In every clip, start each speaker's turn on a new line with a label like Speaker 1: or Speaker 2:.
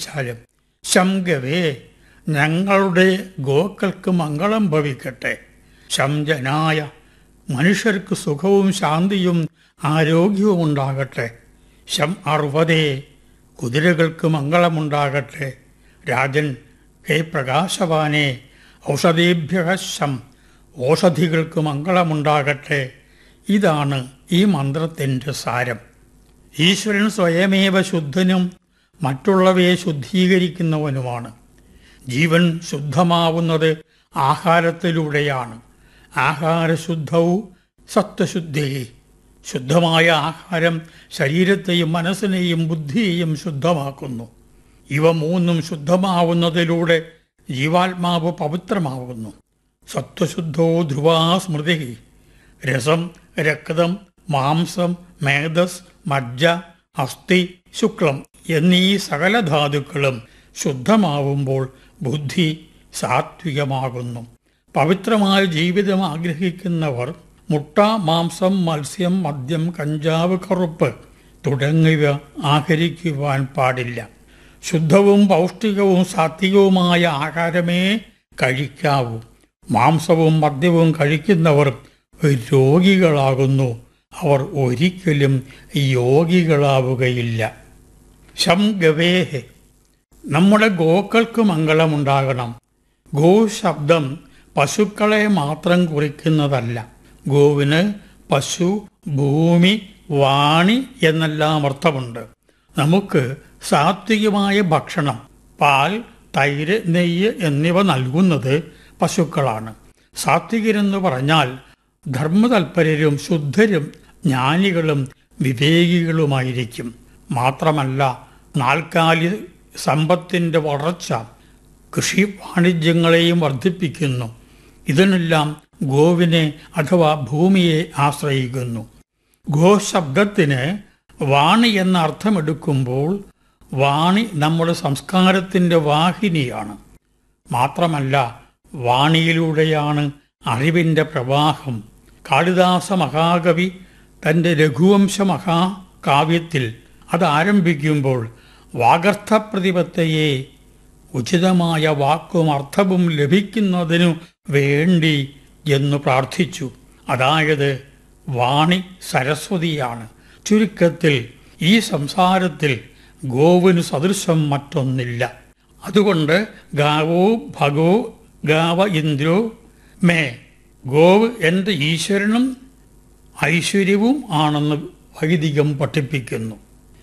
Speaker 1: ഭവിച്ചാലും ശംഗവേ ഞങ്ങളുടെ ഗോക്കൾക്ക് മംഗളം ഭവിക്കട്ടെ ശംജനായ മനുഷ്യർക്ക് സുഖവും ശാന്തിയും ആരോഗ്യവും ഉണ്ടാകട്ടെ ശം അറുപതേ കുതിരകൾക്ക് മംഗളമുണ്ടാകട്ടെ രാജൻ ഹേ പ്രകാശവാനെ ഔഷധേഭ്യ ശം ഔഷധികൾക്ക് മംഗളമുണ്ടാകട്ടെ ഇതാണ് ഈ മന്ത്രത്തിൻ്റെ സാരം ഈശ്വരൻ സ്വയമേവ ശുദ്ധനും മറ്റുള്ളവയെ ശുദ്ധീകരിക്കുന്നവനുമാണ് ജീവൻ ശുദ്ധമാവുന്നത് ആഹാരത്തിലൂടെയാണ് ആഹാരശുദ്ധവും സത്വശുദ്ധി ശുദ്ധമായ ആഹാരം ശരീരത്തെയും മനസ്സിനെയും ബുദ്ധിയെയും ശുദ്ധമാക്കുന്നു ഇവ മൂന്നും ശുദ്ധമാവുന്നതിലൂടെ ജീവാത്മാവ് പവിത്രമാവുന്നു സത്വശുദ്ധോ ധ്രുവാ സ്മൃതി രസം രക്തം മാംസം മേധസ് മജ്ജ അസ്ഥി ശുക്ലം എന്നീ സകല ധാതുക്കളും ശുദ്ധമാവുമ്പോൾ ബുദ്ധി സാത്വികമാകുന്നു പവിത്രമായ ജീവിതം ആഗ്രഹിക്കുന്നവർ മുട്ട മാംസം മത്സ്യം മദ്യം കഞ്ചാവ് കറുപ്പ് തുടങ്ങിയവ ആഹരിക്കുവാൻ പാടില്ല ശുദ്ധവും പൗഷ്ടികവും സാത്വികവുമായ ആഹാരമേ കഴിക്കാവൂ മാംസവും മദ്യവും കഴിക്കുന്നവർ രോഗികളാകുന്നു അവർ ഒരിക്കലും യോഗികളാവുകയില്ല ശം ഗവേഹെ നമ്മുടെ ഗോക്കൾക്ക് മംഗളമുണ്ടാകണം ഗോ ശബ്ദം പശുക്കളെ മാത്രം കുറിക്കുന്നതല്ല ഗോവിന് പശു ഭൂമി വാണി എന്നെല്ലാം അർത്ഥമുണ്ട് നമുക്ക് സാത്വികമായ ഭക്ഷണം പാൽ തൈര് നെയ്യ് എന്നിവ നൽകുന്നത് പശുക്കളാണ് സാത്വികരെന്ന് പറഞ്ഞാൽ ധർമ്മതൽപരരും ശുദ്ധരും ജ്ഞാനികളും വിവേകികളുമായിരിക്കും മാത്രമല്ല നാൽക്കാലി സമ്പത്തിൻ്റെ വളർച്ച കൃഷി വാണിജ്യങ്ങളെയും വർദ്ധിപ്പിക്കുന്നു ഇതിനെല്ലാം ഗോവിനെ അഥവാ ഭൂമിയെ ആശ്രയിക്കുന്നു ഗോശബ്ദത്തിന് വാണി എന്ന അർത്ഥമെടുക്കുമ്പോൾ വാണി നമ്മുടെ സംസ്കാരത്തിൻ്റെ വാഹിനിയാണ് മാത്രമല്ല വാണിയിലൂടെയാണ് അറിവിൻ്റെ പ്രവാഹം കാളിദാസ മഹാകവി തൻ്റെ രഘുവംശ മഹാകാവ്യത്തിൽ അത് ആരംഭിക്കുമ്പോൾ വാഗർത്ഥ പ്രതിപത്തയെ ഉചിതമായ വാക്കും അർത്ഥവും ലഭിക്കുന്നതിനു വേണ്ടി എന്ന് പ്രാർത്ഥിച്ചു അതായത് വാണി സരസ്വതിയാണ് ചുരുക്കത്തിൽ ഈ സംസാരത്തിൽ ഗോവിന് സദൃശം മറ്റൊന്നില്ല അതുകൊണ്ട് ഗാവോ ഭഗോ ഗാവ ഇന്ദ്രോ മേ ഗോവ് എൻ്റെ ഈശ്വരനും ഐശ്വര്യവും ആണെന്ന് വൈദികം പഠിപ്പിക്കുന്നു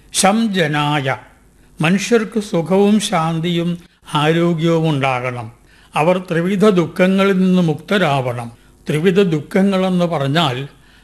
Speaker 1: ശംജനായ മനുഷ്യർക്ക് സുഖവും ശാന്തിയും ആരോഗ്യവും ഉണ്ടാകണം അവർ ത്രിവിധ ദുഃഖങ്ങളിൽ നിന്ന് മുക്തരാവണം ത്രിവിധ ദുഃഖങ്ങളെന്ന് പറഞ്ഞാൽ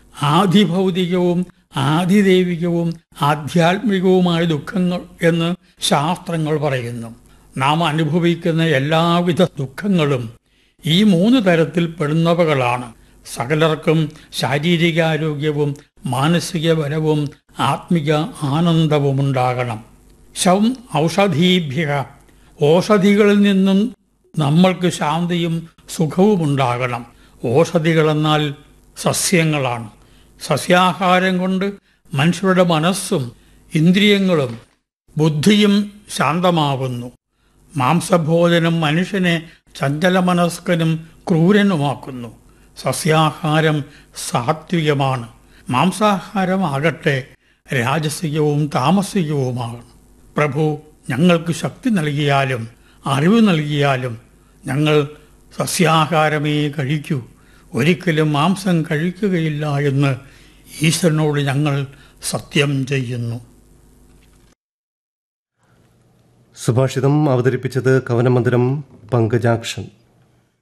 Speaker 1: ആധിഭൗതികവും ആധിദൈവികവും ആധ്യാത്മികവുമായ ദുഃഖങ്ങൾ എന്ന് ശാസ്ത്രങ്ങൾ പറയുന്നു നാം അനുഭവിക്കുന്ന എല്ലാവിധ ദുഃഖങ്ങളും ഈ മൂന്ന് തരത്തിൽ പെടുന്നവകളാണ് സകലർക്കും ശാരീരികാരോഗ്യവും മാനസിക ബലവും ആത്മിക ആനന്ദവും ഉണ്ടാകണം ശം ഔഷധീഭ്യ ഓഷധികളിൽ നിന്നും നമ്മൾക്ക് ശാന്തിയും സുഖവും ഉണ്ടാകണം ഓഷധികളെന്നാൽ സസ്യങ്ങളാണ് സസ്യാഹാരം കൊണ്ട് മനുഷ്യരുടെ മനസ്സും ഇന്ദ്രിയങ്ങളും ബുദ്ധിയും ശാന്തമാവുന്നു മാംസഭോജനം മനുഷ്യനെ ചഞ്ചലമനസ്കനും ക്രൂരനുമാക്കുന്നു സസ്യാഹാരം സാത്വികമാണ് മാംസാഹാരമാകട്ടെ രാജസികവും താമസികവുമാണ് പ്രഭു ഞങ്ങൾക്ക് ശക്തി നൽകിയാലും അറിവ് നൽകിയാലും ഞങ്ങൾ സസ്യാഹാരമേ കഴിക്കൂ ഒരിക്കലും മാംസം കഴിക്കുകയില്ല എന്ന് ഈശ്വരനോട് ഞങ്ങൾ സത്യം ചെയ്യുന്നു
Speaker 2: സുഭാഷിതം അവതരിപ്പിച്ചത് കവനമന്ദിരം പങ്കജാക്ഷൻ